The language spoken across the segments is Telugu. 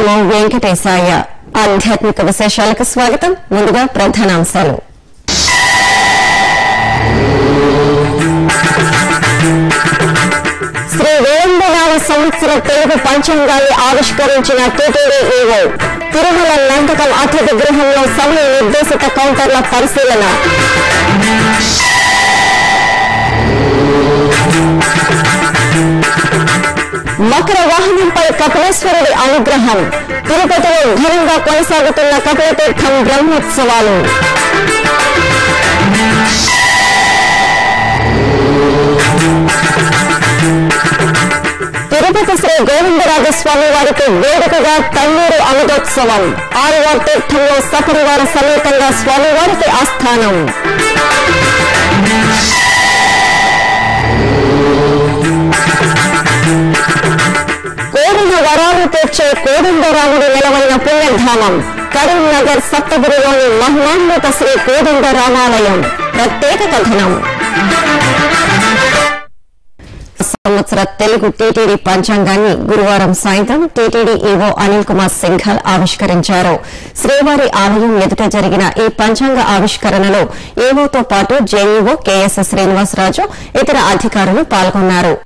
నమో వెంకటేశాయ ఆధ్యాత్మిక విశేషాలకు స్వాగతం ముందుగా ప్రధానాంశాలు శ్రీ వేంబనాల సంవత్సర తెలుగు పంచాంగాన్ని ఆవిష్కరించిన టీటీడీ ఈవో తిరుమల నందకం అతిథి గృహంలో సమయ నిర్దేశిత కౌంటర్ల పరిశీలన మకర వాహనంపై కపిలేశ్వరుడి అనుగ్రహం తిరుపతిలో ఘనంగా కొనసాగుతున్న కపిలతీర్థం బ్రహ్మోత్సవాలు తిరుపతి శ్రీ గోవిందరాజస్వామి వారికి వేడుకగా తన్నీరు అమృతోత్సవం ఆరువార్ తీర్థంలో సపరివార సమేతంగా స్వామివారికి ఆస్థానం కోరిన వరాలు తీర్చే కోదండరాముడు నిలవైన పుణ్యధామం కరీంనగర్ సప్తగిరిలోని మహిమాన్విత శ్రీ కోదండరామాలయం ప్రత్యేక కథనం సంవత్సర తెలుగు టీటీడీ పంచాంగాన్ని గురువారం సాయంత్రం టీటీడీ ఈవో అనిల్ కుమార్ సింఘాల్ ఆవిష్కరించారు శ్రీవారి ఆలయం ఎదుట జరిగిన ఈ పంచాంగ ఆవిష్కరణలో ఈవోతో పాటు జేఈఓ కెఎస్ శ్రీనివాసరాజు ఇతర అధికారులు పాల్గొన్నారు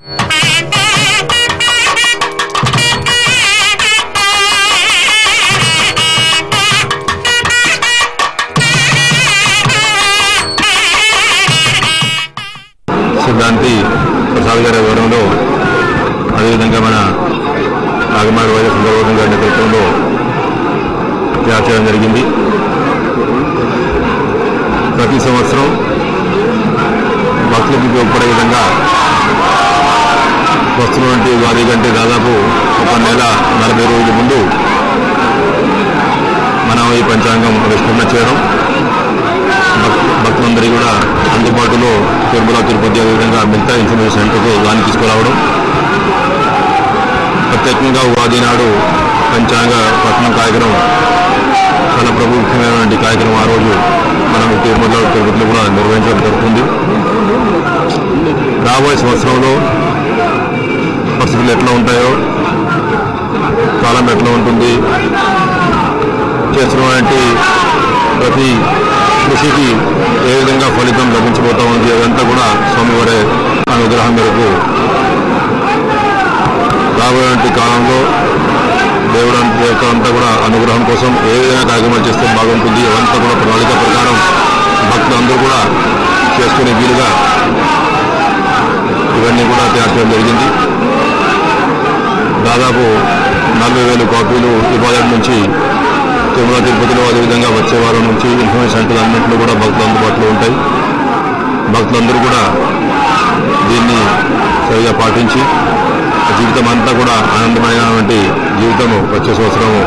సిద్ధాంతి ప్రసాద్ గారి వివరంలో అదేవిధంగా మన నాగమారి వైద్య సుందరబాబు గారి నేతృత్వంలో తయారు చేయడం జరిగింది ప్రతి సంవత్సరం భక్తులకు ఉపయోగపడే విధంగా వస్తున్నటువంటి ఉగాది కంటే దాదాపు ఒక నెల నలభై రోజుల ముందు మనం ఈ పంచాంగం విస్తరణ చేయడం భక్- భక్తులందరికీ కూడా అందుబాటులో తిరుమల తిరుపతి అదేవిధంగా మిగతా ఇన్ఫర్మేషన్ సెంటర్కు దాన్ని తీసుకురావడం ప్రత్యేకంగా ఉగాది నాడు పంచాంగ పట్టణం కార్యక్రమం చాలా ప్రముఖమైనటువంటి కార్యక్రమం ఆ రోజు మనం తిరుమల తిరుపతిలో కూడా నిర్వహించడం జరుగుతుంది రాబోయే సంవత్సరంలో పరిస్థితులు ఎట్లా ఉంటాయో కాలం ఎట్లా ఉంటుంది చేస్తున్నటువంటి ప్రతి కృషికి ఏ విధంగా ఫలితం లభించబోతా ఉంది అదంతా కూడా స్వామివారి అనుగ్రహం మేరకు రాబోయేటువంటి కాలంలో దేవుడు అంత- యొక్క అంతా కూడా అనుగ్రహం కోసం ఏ విధంగా కార్యక్రమాలు చేస్తే బాగుంటుంది అవంతా కూడా ప్రణాళిక ప్రకారం భక్తులందరూ కూడా చేసుకునే వీలుగా ఇవన్నీ కూడా తయారు చేయడం జరిగింది దాదాపు నలభై వేలు కాపీలు ఇవాళ నుంచి తిరుమల తిరుపతిలో అదేవిధంగా వచ్చే వారం నుంచి ఇన్ఫర్మేషన్ సెంటర్ అన్నింటిలో కూడా భక్తులు అందుబాటులో ఉంటాయి భక్తులందరూ కూడా దీన్ని సరిగా పాటించి జీవితం అంతా కూడా ఆనందమైనటువంటి జీవితము వచ్చే సంవత్సరము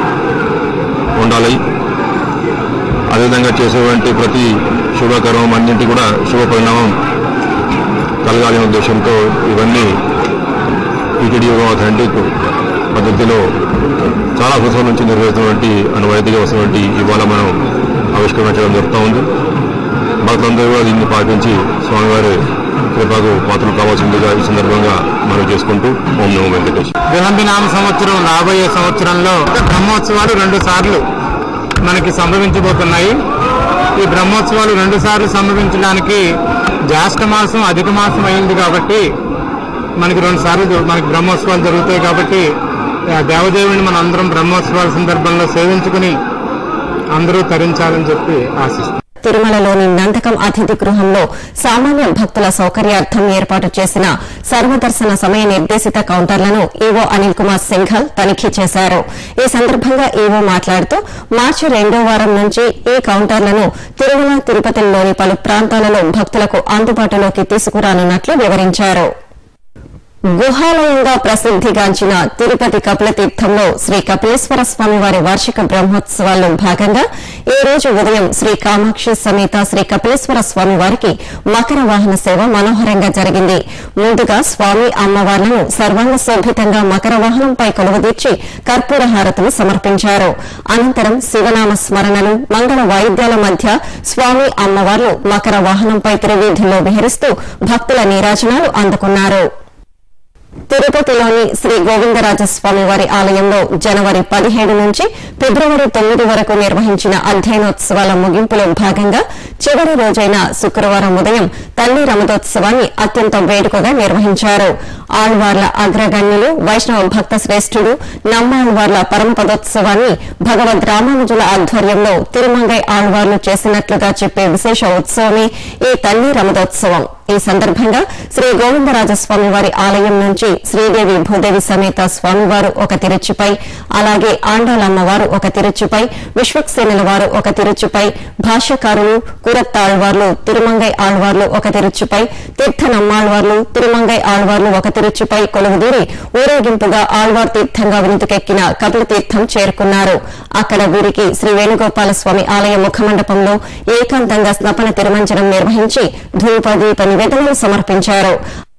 ఉండాలి అదేవిధంగా చేసేటువంటి ప్రతి శుభకర్మం అన్నింటి కూడా శుభ పరిణామం కలగాలి అనే ఉద్దేశంతో ఇవన్నీ టీటీడీ అథెంటిక్ పద్ధతిలో చాలా సంవత్సరాల నుంచి నిర్వహిస్తున్నటువంటి అనువాయితీగా వస్తున్నటువంటి ఇవాళ మనం ఆవిష్కరణ చేయడం జరుగుతూ ఉంది భక్తులందరూ కూడా దీన్ని పాటించి స్వామివారి కృపకు పాత్రలు కావాల్సిందిగా ఈ సందర్భంగా మనం చేసుకుంటూ ఓం నమో వెంకటేష్ విలంబినామ సంవత్సరం రాబోయే సంవత్సరంలో బ్రహ్మోత్సవాలు రెండు సార్లు మనకి సంభవించబోతున్నాయి ఈ బ్రహ్మోత్సవాలు రెండు సార్లు సంభవించడానికి జ్యేష్ఠ మాసం అధిక మాసం అయింది కాబట్టి మనకి రెండు సార్లు జరు- మనకి బ్రహ్మోత్సవాలు జరుగుతాయి కాబట్టి ఆ దేవదేవుని మన అందరం బ్రహ్మోత్సవాల సందర్భంలో సేవించుకుని అందరూ తరించాలని చెప్పి ఆశిస్తాం తిరుమలలోని నందకం అతిథి గృహంలో సామాన్య భక్తుల సౌకర్యార్థం ఏర్పాటు చేసిన సర్వదర్శన సమయ నిర్దేశిత కౌంటర్లను ఈవో అనిల్ కుమార్ సింఘల్ తనిఖీ చేశారు ఈ సందర్భంగా ఈవో మాట్లాడుతూ మార్చి రెండో వారం నుంచి ఈ కౌంటర్లను తిరుమల తిరుపతిలోని పలు ప్రాంతాలలో భక్తులకు అందుబాటులోకి తీసుకురానున్నట్లు వివరించారు గుహాలయంగా ప్రసిద్ధిగాంచిన తిరుపతి కపిలతీర్థంలో శ్రీ కపిలేశ్వర స్వామి వారి వార్షిక బ్రహ్మోత్సవాల్లో భాగంగా ఈ రోజు ఉదయం శ్రీ కామాక్షి సమేత శ్రీ కపిలేశ్వర స్వామి వారికి మకర వాహన సేవ మనోహరంగా జరిగింది ముందుగా స్వామి అమ్మవార్లను సర్వాంగ శోభితంగా మకర వాహనంపై కొలువుదీర్చి కర్పూర హారతులు సమర్పించారు అనంతరం శివనామ స్మరణలు మంగళ వాయిద్యాల మధ్య స్వామి అమ్మవార్లు మకర వాహనంపై తిరువీధుల్లో విహరిస్తూ భక్తుల నీరాజనాలు అందుకున్నారు తిరుపతిలోని శ్రీ గోవిందరాజస్వామి వారి ఆలయంలో జనవరి పదిహేడు నుంచి ఫిబ్రవరి తొమ్మిది వరకు నిర్వహించిన అధ్యయనోత్సవాల ముగింపులో భాగంగా చివరి రోజైన శుక్రవారం ఉదయం తల్లి రమదోత్సవాన్ని అత్యంత వేడుకగా నిర్వహించారు ఆళ్వార్ల అగ్రగణ్యులు వైష్ణవ భక్త శ్రేష్ఠుడు నమ్మాళ్వార్ల పరమపదోత్సవాన్ని భగవద్ రామానుజుల ఆధ్వర్యంలో తిరుమంగై ఆళ్వార్లు చేసినట్లుగా చెప్పే విశేష ఉత్సవమే ఈ తల్లి రమదోత్సవం ఈ సందర్భంగా శ్రీ గోవిందరాజస్వామి వారి ఆలయం నుంచి శ్రీదేవి భూదేవి సమేత స్వామివారు ఒక తిరుచుపై అలాగే ఆండాలమ్మవారు ఒక తిరుచుపై విశ్వక్సేనుల వారు ఒక తిరుచుపై భాష్యకారులు కురత్తాళ్వార్లు తిరుమంగై ఆళ్వార్లు ఒక తిరుచుపై తీర్థనమ్మాళ్వార్లు తిరుమంగై ఆళ్వార్లు ఒక తిరుచుపై కొలువుదూరి ఊరేగింపుగా ఆళ్వార్ తీర్థంగా వినుతుకెక్కిన కపిల తీర్థం చేరుకున్నారు అక్కడ వీరికి శ్రీ వేణుగోపాల స్వామి ఆలయ ముఖమండపంలో ఏకాంతంగా స్నపన తిరుమంజనం నిర్వహించి ధూపదీప నివేదనలు సమర్పించారు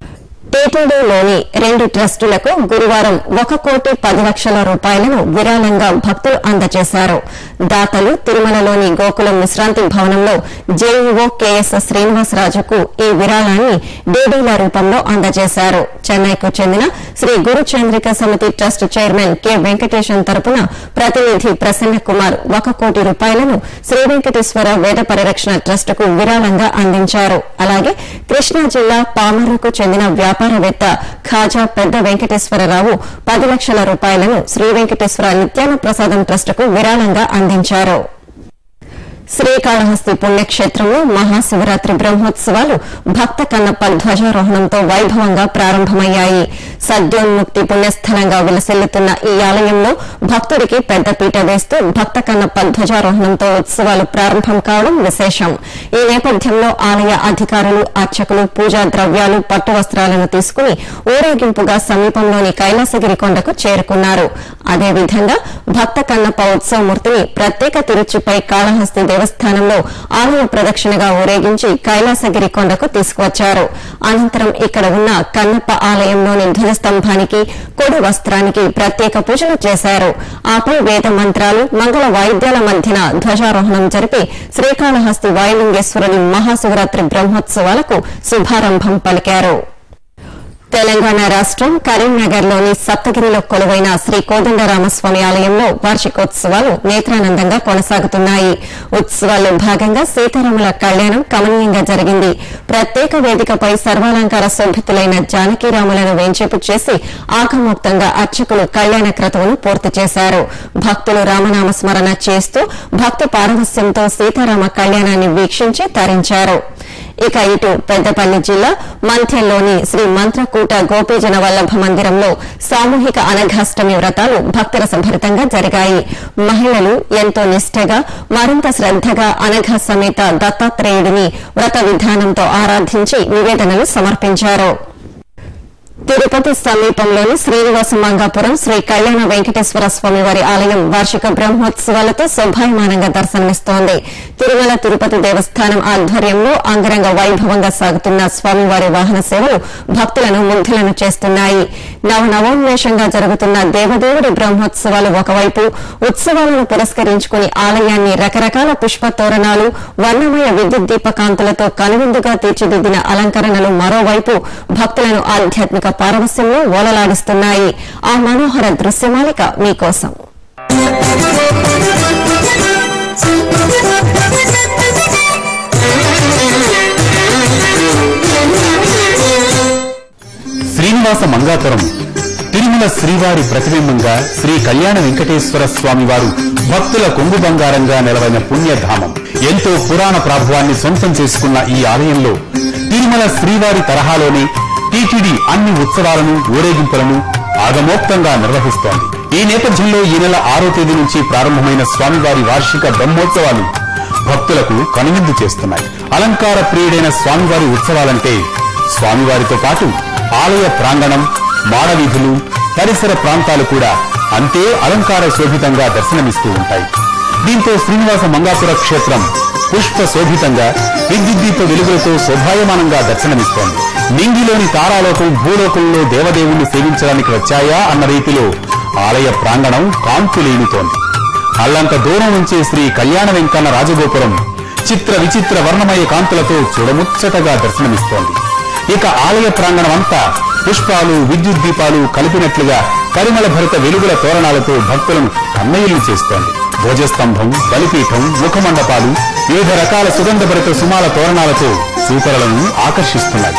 టీటీడీలోని రెండు ట్రస్టులకు గురువారం ఒక కోటి పది లక్షల రూపాయలను విరాళంగా భక్తులు అందజేశారు దాతలు తిరుమలలోని గోకులం విశ్రాంతి భవనంలో జేఈఓ కెఎస్ శ్రీనివాసరాజుకు ఈ విరాళాన్ని డీడీల రూపంలో అందజేశారు చెన్నైకు చెందిన శ్రీ గురు చంద్రిక సమితి ట్రస్ట్ చైర్మన్ కె వెంకటేశం తరపున ప్రతినిధి ప్రసన్న కుమార్ ఒక కోటి రూపాయలను శ్రీ వెంకటేశ్వర వేద పరిరక్షణ ట్రస్టుకు విరాళంగా అందించారు అలాగే కృష్ణా జిల్లా పామర్రుకు చెందిన వ్యాపారవేత్త ఖాజా పెద్ద వెంకటేశ్వరరావు పది లక్షల రూపాయలను శ్రీ వెంకటేశ్వర నిత్యాన ప్రసాదం ట్రస్టుకు విరాళంగా అందించారు శ్రీకాళహస్తి పుణ్యక్షేత్రంలో మహాశివరాత్రి బ్రహ్మోత్సవాలు భక్త కన్నప్ప ధ్వజారోహణంతో వైభవంగా ప్రారంభమయ్యాయి సద్యోన్ముక్తి పుణ్యస్థలంగా విలసిల్లుతున్న ఈ ఆలయంలో భక్తుడికి పెద్దపీట వేస్తూ భక్త కన్నప్ప ధ్వజారోహణంతో ఉత్సవాలు ప్రారంభం కావడం విశేషం ఈ నేపథ్యంలో ఆలయ అధికారులు అర్చకులు పూజా ద్రవ్యాలు పట్టు వస్త్రాలను తీసుకుని ఊరేగింపుగా సమీపంలోని కైలాసగిరి కొండకు చేరుకున్నారు అదేవిధంగా భక్త కన్నప్ప ఉత్సవమూర్తిని ప్రత్యేక తిరుచుపై కాళహస్తి దేవస్థానంలో ఆలయ ప్రదక్షిణగా ఊరేగించి కైలాసగిరి కొండకు తీసుకువచ్చారు అనంతరం ఇక్కడ ఉన్న కన్నప్ప ఆలయంలోని ధ్వజస్తంభానికి కొడు వస్త్రానికి ప్రత్యేక పూజలు చేశారు ఆపై వేద మంత్రాలు మంగళ వాయిద్యాల మధ్యన ధ్వజారోహణం జరిపి శ్రీకాళహస్తి వాయులింగేశ్వరుని మహాశివరాత్రి బ్రహ్మోత్సవాలకు శుభారంభం పలికారు తెలంగాణ రాష్టం కరీంనగర్లోని సప్తగిరిలో కొలువైన శ్రీ కోదండరామస్వామి ఆలయంలో వార్షికోత్సవాలు నేత్రానందంగా కొనసాగుతున్నాయి ఉత్సవాల్లో భాగంగా సీతారాముల కళ్యాణం కమనీయంగా జరిగింది ప్రత్యేక వేదికపై సర్వాలంకార శోభితులైన జానకీరాములను వేంచేపు చేసి ఆగమోక్తంగా అర్చకులు కళ్యాణ క్రతువును పూర్తి చేశారు భక్తులు రామనామ స్మరణ చేస్తూ భక్తి పారవస్యంతో సీతారామ కళ్యాణాన్ని వీక్షించి తరించారు ఇక ఇటు పెద్దపల్లి జిల్లా మంథెల్లోని శ్రీ మంత్రకూట గోపీజన వల్లభ మందిరంలో సామూహిక అనఘాష్టమి వ్రతాలు భక్తుల సంభరితంగా జరిగాయి మహిళలు ఎంతో నిష్టగా మరింత శ్రద్దగా అనఘ సమేత దత్తాత్రేయుడిని వ్రత విధానంతో ఆరాధించి నివేదనలు సమర్పించారు తిరుపతి సమీపంలోని శ్రీనివాస మంగాపురం శ్రీ కళ్యాణ వెంకటేశ్వర స్వామి వారి ఆలయం వార్షిక బ్రహ్మోత్సవాలతో శోభాయమానంగా దర్శనమిస్తోంది తిరుమల తిరుపతి దేవస్థానం ఆధ్వర్యంలో అంగరంగ వైభవంగా సాగుతున్న స్వామివారి వాహన సేవలు భక్తులను ముగ్ధులను చేస్తున్నాయి నవనవోన్మేషంగా జరుగుతున్న దేవదేవుడి బ్రహ్మోత్సవాలు ఒకవైపు ఉత్సవాలను పురస్కరించుకుని ఆలయాన్ని రకరకాల పుష్ప తోరణాలు వర్ణమయ విద్యుత్ దీపకాంతులతో కనువిందుగా తీర్చిదిద్దిన అలంకరణలు మరోవైపు భక్తులను ఆధ్యాత్మిక పారవస్యంలో ఓలలాడిస్తున్నాయి ఆ మనోహర దృశ్యమాలిక మీకోసం శ్రీనివాస మంగాపురం తిరుమల శ్రీవారి ప్రతిబింబంగా శ్రీ కళ్యాణ వెంకటేశ్వర స్వామి వారు భక్తుల కొంగు బంగారంగా నిలవైన పుణ్యధామం ఎంతో పురాణ ప్రాభవాన్ని సొంతం చేసుకున్న ఈ ఆలయంలో తిరుమల శ్రీవారి తరహాలోనే టీటీడీ అన్ని ఉత్సవాలను ఊరేగింపులను ఆగమోక్తంగా నిర్వహిస్తోంది ఈ నేపథ్యంలో ఈ నెల ఆరో తేదీ నుంచి ప్రారంభమైన స్వామివారి వార్షిక బ్రహ్మోత్సవాలు భక్తులకు కనువిందు చేస్తున్నాయి అలంకార ప్రియుడైన స్వామివారి ఉత్సవాలంటే స్వామివారితో పాటు ఆలయ ప్రాంగణం మాడవీధులు పరిసర ప్రాంతాలు కూడా అంతే అలంకార శోభితంగా దర్శనమిస్తూ ఉంటాయి దీంతో శ్రీనివాస మంగాపుర క్షేత్రం పుష్ప శోభితంగా విద్యుద్దీప వెలుగులతో శోభాయమానంగా దర్శనమిస్తోంది నింగిలోని తారాలోకం భూలోకంలో దేవదేవుణ్ణి సేవించడానికి వచ్చాయా అన్న రీతిలో ఆలయ ప్రాంగణం కాంతులేనుతోంది అల్లంత దూరం నుంచే శ్రీ కళ్యాణ వెంకన్న రాజగోపురం చిత్ర విచిత్ర వర్ణమయ కాంతులతో చూడముచ్చటగా దర్శనమిస్తోంది ఇక ఆలయ ప్రాంగణం అంతా పుష్పాలు విద్యుత్ దీపాలు కలిపినట్లుగా పరిమళ భరిత వెలుగుల తోరణాలతో భక్తులను కన్నయ్యలు చేస్తోంది ధ్వజస్తంభం బలిపీఠం ముఖమండపాలు వివిధ రకాల సుగంధభరిత సుమాల తోరణాలతో చూపరులను ఆకర్షిస్తున్నాయి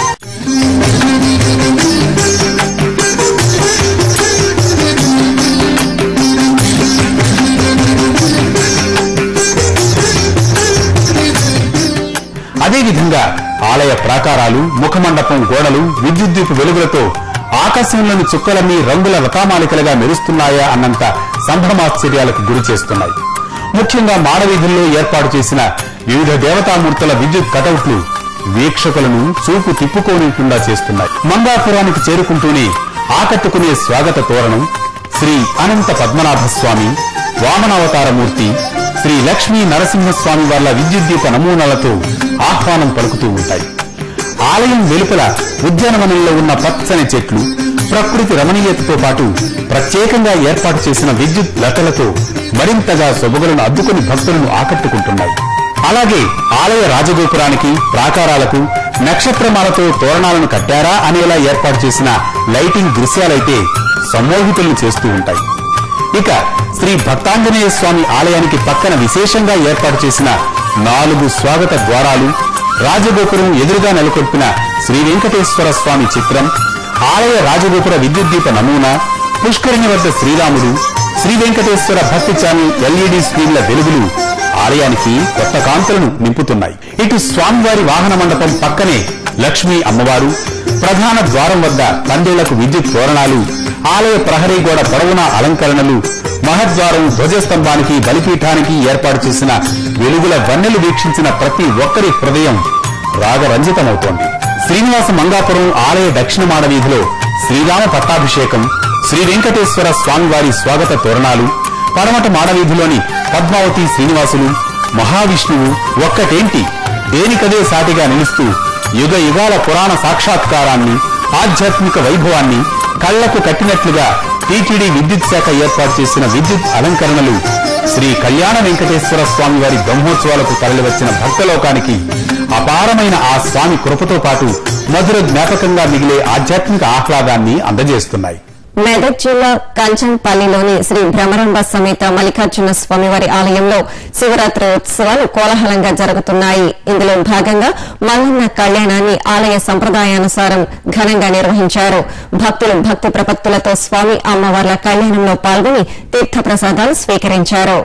అదేవిధంగా ఆలయ ప్రాకారాలు ముఖమండపం గోడలు విద్యుద్దీపు వెలుగులతో ఆకాశంలోని చుక్కలన్నీ రంగుల రథామాలికలుగా మెరుస్తున్నాయా అన్నంత సంభ్రమాశ్చర్యాలకు గురి చేస్తున్నాయి ముఖ్యంగా మాడవీధుల్లో ఏర్పాటు చేసిన వివిధ దేవతామూర్తుల విద్యుత్ కటౌట్లు వీక్షకులను చూపు తిప్పుకోనికుండా చేస్తున్నాయి మంగాపురానికి చేరుకుంటూనే ఆకట్టుకునే స్వాగత తోరణం శ్రీ అనంత పద్మనాభ స్వామి వామనావతారమూర్తి శ్రీ లక్ష్మీ నరసింహస్వామి వార్ల విద్యుద్దీప నమూనాలతో ఆహ్వానం పలుకుతూ ఉంటాయి ఆలయం వెలుపల ఉద్యానవనంలో ఉన్న పచ్చని చెట్లు ప్రకృతి రమణీయతతో పాటు ప్రత్యేకంగా ఏర్పాటు చేసిన విద్యుత్ లతలతో మరింతగా సొబగులను అద్దుకుని భక్తులను ఆకట్టుకుంటున్నాయి అలాగే ఆలయ రాజగోపురానికి ప్రాకారాలకు నక్షత్రమాలతో తోరణాలను కట్టారా అనేలా ఏర్పాటు చేసిన లైటింగ్ దృశ్యాలైతే సమ్మోహితుల్ని చేస్తూ ఉంటాయి ఇక శ్రీ భక్తాంజనేయ స్వామి ఆలయానికి పక్కన విశేషంగా ఏర్పాటు చేసిన నాలుగు స్వాగత ద్వారాలు రాజగోపురం ఎదురుగా నెలకొల్పిన శ్రీ వెంకటేశ్వర స్వామి చిత్రం ఆలయ రాజగోపుర విద్యుత్ దీప నమూనా పుష్కరిణి వద్ద శ్రీరాముడు శ్రీ వెంకటేశ్వర భక్తి ఛానల్ ఎల్ఈడి స్క్రీన్ల వెలుగులు ఆలయానికి కొత్త కాంతులను నింపుతున్నాయి ఇటు స్వామివారి వాహన మండపం పక్కనే లక్ష్మీ అమ్మవారు ప్రధాన ద్వారం వద్ద పందేళ్లకు విద్యుత్ తోరణాలు ఆలయ ప్రహరీ గోడ పొడవునా అలంకరణలు మహద్వారం ధ్వజస్తంభానికి బలిపీఠానికి ఏర్పాటు చేసిన వెలుగుల వన్నెలు వీక్షించిన ప్రతి ఒక్కరి హృదయం రాగరంజితమవుతోంది శ్రీనివాస మంగాపురం ఆలయ దక్షిణ మాడ వీధిలో శ్రీరామ పట్టాభిషేకం శ్రీ వెంకటేశ్వర స్వామివారి స్వాగత తోరణాలు పడమట మాడవీధిలోని పద్మావతి శ్రీనివాసులు మహావిష్ణువు ఒక్కటేంటి దేనికదే సాటిగా నిలుస్తూ యుగ యుగాల పురాణ సాక్షాత్కారాన్ని ఆధ్యాత్మిక వైభవాన్ని కళ్లకు కట్టినట్లుగా టీటీడీ విద్యుత్ శాఖ ఏర్పాటు చేసిన విద్యుత్ అలంకరణలు శ్రీ కళ్యాణ వెంకటేశ్వర స్వామి వారి బ్రహ్మోత్సవాలకు తరలివచ్చిన భక్తలోకానికి అపారమైన ఆ స్వామి కృపతో పాటు మధుర జ్ఞాపకంగా మిగిలే ఆధ్యాత్మిక ఆహ్లాదాన్ని అందజేస్తున్నాయి మెదక్ జిల్లా కంచంపల్లిలోని శ్రీ భ్రమరంబ సమేత మల్లికార్జున స్వామివారి ఆలయంలో శివరాత్రి ఉత్సవాలు కోలాహలంగా జరుగుతున్నాయి ఇందులో భాగంగా మల్లన్న కళ్యాణాన్ని ఆలయ సంప్రదాయానుసారం ఘనంగా నిర్వహించారు భక్తులు భక్తి ప్రపత్తులతో స్వామి అమ్మవార్ల కళ్యాణంలో పాల్గొని తీర్థప్రసాదాలు స్వీకరించారు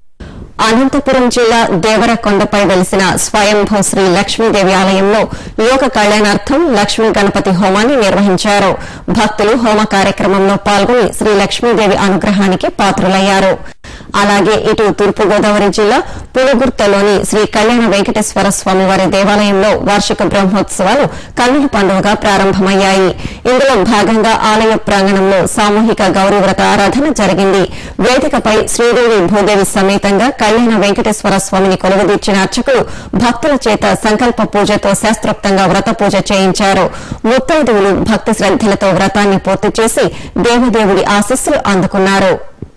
అనంతపురం జిల్లా దేవరకొండపై వెలిసిన స్వయంభూ శ్రీ లక్ష్మీదేవి ఆలయంలో యోగ కళ్యాణార్థం లక్ష్మీ గణపతి హోమాన్ని నిర్వహించారు భక్తులు హోమ కార్యక్రమంలో పాల్గొని శ్రీ లక్ష్మీదేవి అనుగ్రహానికి పాత్రులయ్యారు అలాగే ఇటు తూర్పుగోదావరి జిల్లా పులుగుర్తలోని శ్రీ కళ్యాణ వెంకటేశ్వర స్వామి వారి దేవాలయంలో వార్షిక బ్రహ్మోత్సవాలు కన్నుల పండుగగా ప్రారంభమయ్యాయి ఇందులో భాగంగా ఆలయ ప్రాంగణంలో సామూహిక గౌరీ వ్రత ఆరాధన జరిగింది వేదికపై శ్రీదేవి భూదేవి సమేతంగా కళ్యాణ వెంకటేశ్వర స్వామిని కొలువుదీర్చిన అర్చకులు భక్తుల చేత సంకల్ప పూజతో శాస్త్రోక్తంగా వ్రత పూజ చేయించారు ముత్తైదువులు భక్తి శ్రద్దలతో వ్రతాన్ని పూర్తి చేసి దేవదేవుడి ఆశస్సులు అందుకున్నారు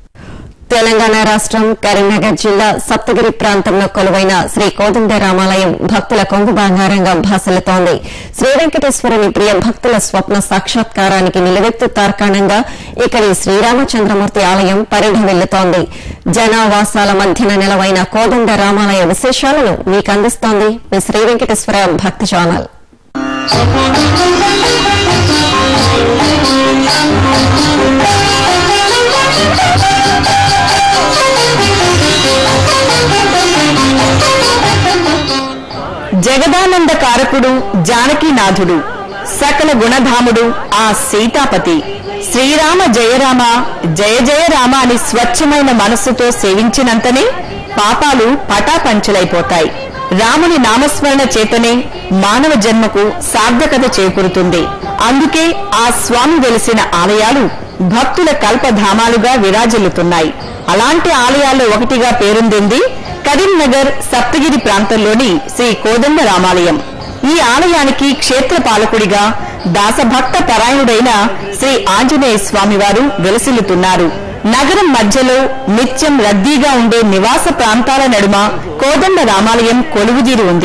తెలంగాణ రాష్ట్రం కరీంనగర్ జిల్లా సప్తగిరి ప్రాంతంలో కొలువైన శ్రీ కోదండ రామాలయం భక్తుల కొంగు బంగారంగా భాసలుతోంది శ్రీ వెంకటేశ్వరుని ప్రియ భక్తుల స్వప్న సాక్షాత్కారానికి నిలువెత్తు తార్కాణంగా ఇక్కడి శ్రీరామచంద్రమూర్తి ఆలయం పరిఢవిల్లుతోంది జనావాసాల మధ్యన నెలవైన కోదండ రామాలయ విశేషాలను మీకు అందిస్తోంది మీ శ్రీ వెంకటేశ్వర భక్తి ఛానల్ జగదానంద కారకుడు జానకీనాథుడు సకల గుణధాముడు ఆ సీతాపతి శ్రీరామ జయరామ జయ జయ రామ అని స్వచ్ఛమైన మనస్సుతో సేవించినంతనే పాపాలు పటాపంచలైపోతాయి రాముని నామస్మరణ చేతనే మానవ జన్మకు సార్థకత చేకూరుతుంది అందుకే ఆ స్వామి వెలిసిన ఆలయాలు భక్తుల కల్పధామాలుగా విరాజిల్లుతున్నాయి అలాంటి ఆలయాల్లో ఒకటిగా పేరొందింది కరీంనగర్ సప్తగిరి ప్రాంతంలోని శ్రీ కోదండ రామాలయం ఈ ఆలయానికి క్షేత్ర పాలకుడిగా దాసభక్త పరాయణుడైన శ్రీ ఆంజనేయ స్వామివారు వెలసిల్లుతున్నారు నగరం మధ్యలో నిత్యం రద్దీగా ఉండే నివాస ప్రాంతాల నడుమ కోదండ రామాలయం కొలువుదీరి ఉంది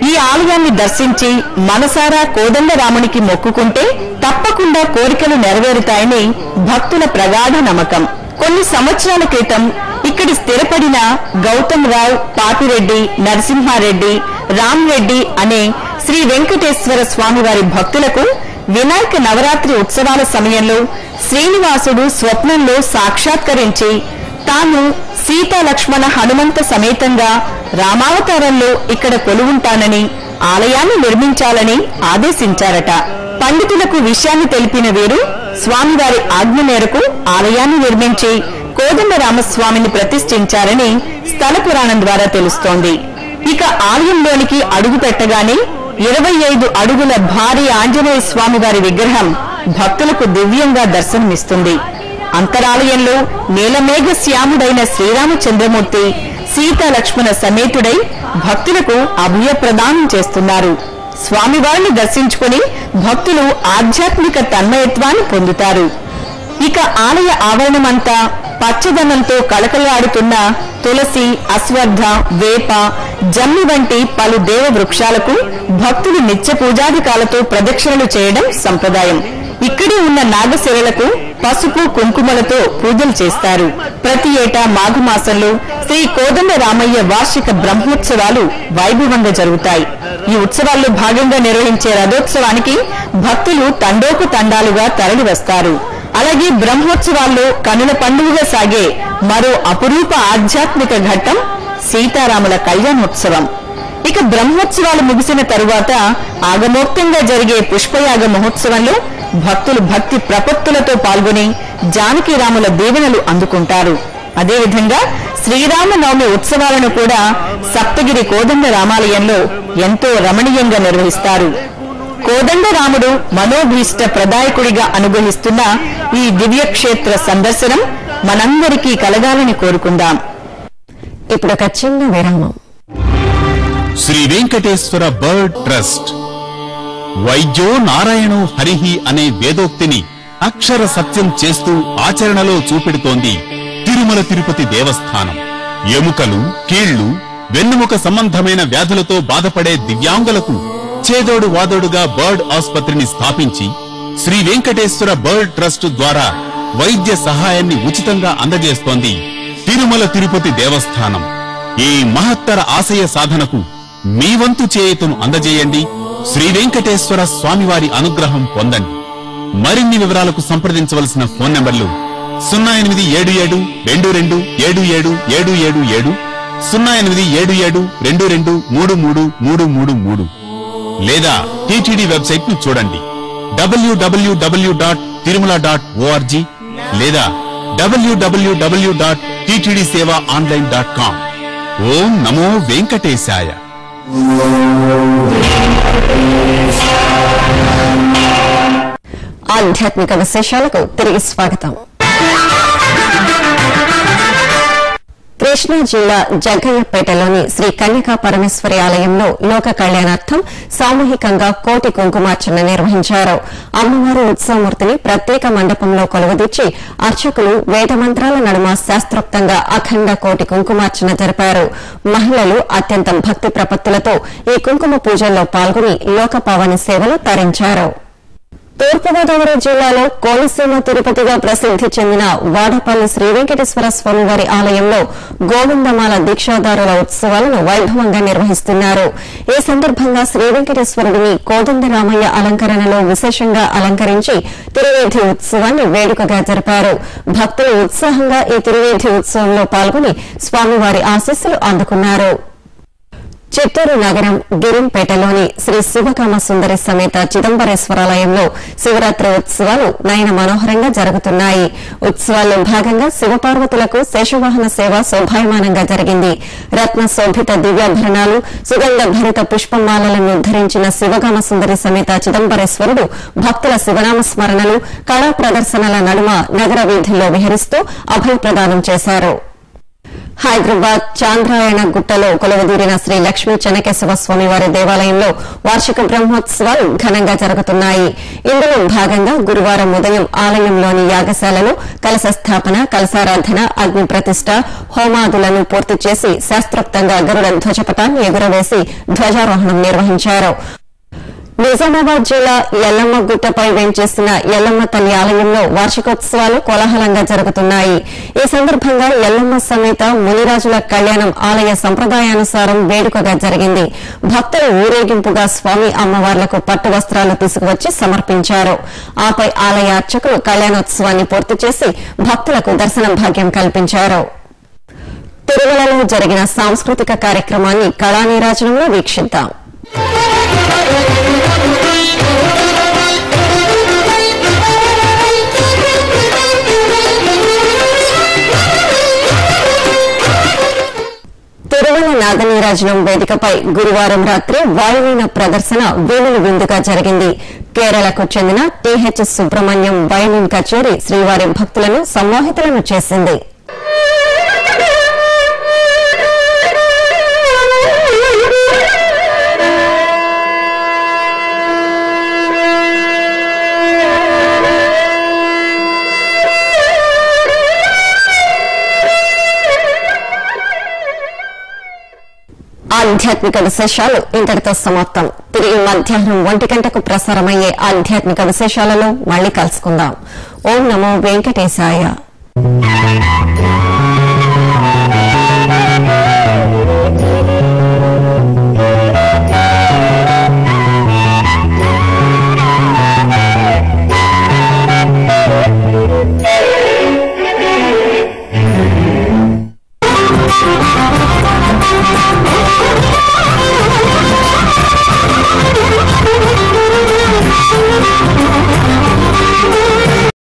ఈ ఆలయాన్ని దర్శించి మనసారా కోదండరామునికి మొక్కుకుంటే తప్పకుండా కోరికలు నెరవేరుతాయని భక్తుల ప్రగాఢ నమ్మకం కొన్ని సంవత్సరాల క్రితం ఇక్కడి స్థిరపడిన గౌతమ్ రావు పాపిరెడ్డి నరసింహారెడ్డి రామ్రెడ్డి అనే శ్రీ వెంకటేశ్వర స్వామి వారి భక్తులకు వినాయక నవరాత్రి ఉత్సవాల సమయంలో శ్రీనివాసుడు స్వప్నంలో సాక్షాత్కరించి తాను సీతా లక్ష్మణ హనుమంత సమేతంగా రామావతారంలో ఇక్కడ కొలువుంటానని ఆలయాన్ని నిర్మించాలని ఆదేశించారట పండితులకు విషయాన్ని తెలిపిన వీరు స్వామివారి ఆజ్ఞ మేరకు ఆలయాన్ని నిర్మించి కోదండ రామస్వామిని ప్రతిష్ఠించారని స్థల పురాణం ద్వారా తెలుస్తోంది ఇక ఆలయంలోనికి అడుగు పెట్టగానే ఇరవై ఐదు అడుగుల భారీ ఆంజనేయ స్వామి వారి విగ్రహం భక్తులకు దివ్యంగా దర్శనమిస్తుంది అంతరాలయంలో నీలమేఘ శ్యాముడైన శ్రీరామచంద్రమూర్తి సీతా లక్ష్మణ సమేతుడై భక్తులకు అభయ ప్రదానం చేస్తున్నారు స్వామివారిని దర్శించుకుని భక్తులు ఆధ్యాత్మిక తన్మయత్వాన్ని పొందుతారు ఇక ఆలయ ఆవరణమంతా పచ్చదనంతో కళకళలాడుతున్న తులసి అశ్వత్థ వేప జమ్మి వంటి పలు దేవ వృక్షాలకు భక్తులు నిత్య పూజాధికాలతో ప్రదక్షిణలు చేయడం సంప్రదాయం ఇక్కడే ఉన్న నాగశిరలకు పసుపు కుంకుమలతో పూజలు చేస్తారు ప్రతి ఏటా మాఘమాసంలో శ్రీ కోదండ రామయ్య వార్షిక బ్రహ్మోత్సవాలు వైభవంగా జరుగుతాయి ఈ ఉత్సవాల్లో భాగంగా నిర్వహించే రథోత్సవానికి భక్తులు తండోకు తండాలుగా తరలి వస్తారు అలాగే బ్రహ్మోత్సవాల్లో కనుల పండుగగా సాగే మరో అపురూప ఆధ్యాత్మిక ఘట్టం సీతారాముల కళ్యాణోత్సవం ఇక బ్రహ్మోత్సవాలు ముగిసిన తరువాత ఆగమోక్తంగా జరిగే పుష్పయాగ మహోత్సవంలో భక్తులు భక్తి ప్రపత్తులతో పాల్గొని జానకీరాముల దీవెనలు అందుకుంటారు అదేవిధంగా శ్రీరామనవమి ఉత్సవాలను కూడా సప్తగిరి కోదండ రామాలయంలో ఎంతో రమణీయంగా నిర్వహిస్తారు కోదండరాముడు మనోభీష్ట ప్రదాయకుడిగా అనుగ్రహిస్తున్న ఈ దివ్యక్షేత్ర సందర్శనం మనందరికీ కలగాలని కోరుకుందాం ఇప్పుడు ఒక చిన్న విరామం శ్రీ వెంకటేశ్వర బర్డ్ ట్రస్ట్ వైద్యో నారాయణో హరిహి అనే వేదోక్తిని అక్షర సత్యం చేస్తూ ఆచరణలో చూపెడుతోంది తిరుమల తిరుపతి దేవస్థానం ఎముకలు కీళ్లు వెన్నుముక సంబంధమైన వ్యాధులతో బాధపడే దివ్యాంగులకు చేదోడు వాదోడుగా బర్డ్ ఆసుపత్రిని స్థాపించి శ్రీ వెంకటేశ్వర బర్డ్ ట్రస్ట్ ద్వారా వైద్య సహాయాన్ని ఉచితంగా అందజేస్తోంది తిరుమల తిరుపతి దేవస్థానం ఈ మహత్తర ఆశయ సాధనకు మీ వంతు చేయుతను అందజేయండి శ్రీ వెంకటేశ్వర స్వామివారి అనుగ్రహం పొందండి మరిన్ని వివరాలకు సంప్రదించవలసిన ఫోన్ నంబర్లు సున్నా ఎనిమిది ఏడు ఏడు రెండు రెండు ఏడు ఏడు ఏడు ఏడు ఏడు సున్నా ఎనిమిది ఏడు ఏడు రెండు రెండు మూడు మూడు మూడు మూడు మూడు లేదా టీటీడీ వెబ్సైట్ ను చూడండి WWW dot Tirumala dot ORG లేదా WWW dot TTD Seva online dot com ఓం నమో వెంకటేశాయ ఆధ్యాత్మిక విశేషాలకు తిరిగి స్వాగతం కృష్ణా జిల్లా జగ్గయ్యపేటలోని శ్రీ కన్యకా పరమేశ్వరి ఆలయంలో లోక కళ్యాణార్థం సామూహికంగా కోటి కుంకుమార్చన నిర్వహించారు అమ్మవారి ఉత్సవమూర్తిని ప్రత్యేక మండపంలో కొలువుదీర్చి అర్చకులు వేద మంత్రాల నడుమ శాస్త్రోక్తంగా అఖండ కోటి కుంకుమార్చన జరిపారు మహిళలు అత్యంత భక్తి ప్రపత్తులతో ఈ కుంకుమ పూజల్లో పాల్గొని లోకపావని సేవలు తరించారు తూర్పుగోదావరి జిల్లాలో కోనసీమ తిరుపతిగా ప్రసిద్ది చెందిన వాడపల్లి శ్రీ వెంకటేశ్వర స్వామి వారి ఆలయంలో గోవిందమాల దీక్షాదారుల ఉత్సవాలను వైభవంగా నిర్వహిస్తున్నారు ఈ సందర్భంగా శ్రీ వెంకటేశ్వరుడిని కోదండరామయ్య అలంకరణలో విశేషంగా అలంకరించి తిరువేధి ఉత్సవాన్ని వేడుకగా జరిపారు భక్తులు ఉత్సాహంగా ఈ తిరువేధి ఉత్సవంలో పాల్గొని స్వామివారి ఆశీస్సులు అందుకున్నారు చిత్తూరు నగరం గిరింపేటలోని శ్రీ శివకామ సుందరి సమేత చిదంబరేశ్వరాలయంలో శివరాత్రి ఉత్సవాలు నయన మనోహరంగా జరుగుతున్నాయి ఉత్సవాల్లో భాగంగా శివపార్వతులకు శేషవాహన సేవ శోభాయమానంగా జరిగింది రత్న శోభిత దివ్యాభరణాలు సుగంధ భరిత పుష్పమాలలను ధరించిన శివగామ సుందరి సమేత చిదంబరేశ్వరుడు భక్తుల శివనామ స్మరణలు కళా ప్రదర్శనల నడుమ నగర వీధుల్లో విహరిస్తూ అభయ ప్రదానం చేశారు హైదరాబాద్ చాంద్రాయణ గుట్టలో కొలువుదీరిన శ్రీ లక్ష్మీ చెన్నకేశవ స్వామి వారి దేవాలయంలో వార్షిక బ్రహ్మోత్సవాలు ఘనంగా జరుగుతున్నాయి ఇందులో భాగంగా గురువారం ఉదయం ఆలయంలోని యాగశాలలో కలశ స్థాపన కలశారాధన అగ్ని ప్రతిష్ట హోమాదులను పూర్తి చేసి శాస్త్రోక్తంగా గరుడ ధ్వజపటాన్ని ఎగురవేసి ధ్వజారోహణం నిర్వహించారు నిజామాబాద్ జిల్లా ఎల్లమ్మ గుట్టపై వెంచేసిన ఎల్లమ్మ తల్లి ఆలయంలో వార్షికోత్సవాలు కోలాహలంగా జరుగుతున్నాయి ఈ సందర్భంగా ఎల్లమ్మ సమేత మునిరాజుల కళ్యాణం ఆలయ సంప్రదాయానుసారం వేడుకగా జరిగింది భక్తులు ఊరేగింపుగా స్వామి అమ్మవార్లకు పట్టు వస్త్రాలు తీసుకువచ్చి సమర్పించారు ఆపై ఆలయ అర్చకులు కళ్యాణోత్సవాన్ని పూర్తి చేసి భక్తులకు దర్శనం భాగ్యం కల్పించారు తిరుమలలో జరిగిన సాంస్కృతిక కార్యక్రమాన్ని కళానీరాజనంలో వీక్షిద్దాం తిరుమల నాగనీరాజనం వేదికపై గురువారం రాత్రి వాయువీణ ప్రదర్శన వేణులు విందుగా జరిగింది కేరళకు చెందిన టీహెచ్ సుబ్రహ్మణ్యం వయలిన్ కచేరీ శ్రీవారి భక్తులను సమ్మోహితులను చేసింది ఆధ్యాత్మిక విశేషాలు ఇంతటితో సమాప్తం తిరిగి మధ్యాహ్నం ఒంటి గంటకు ప్రసారమయ్యే ఆధ్యాత్మిక విశేషాలలో మళ్ళీ కలుసుకుందాం ఓం నమో వెంకటేశాయ Thank you.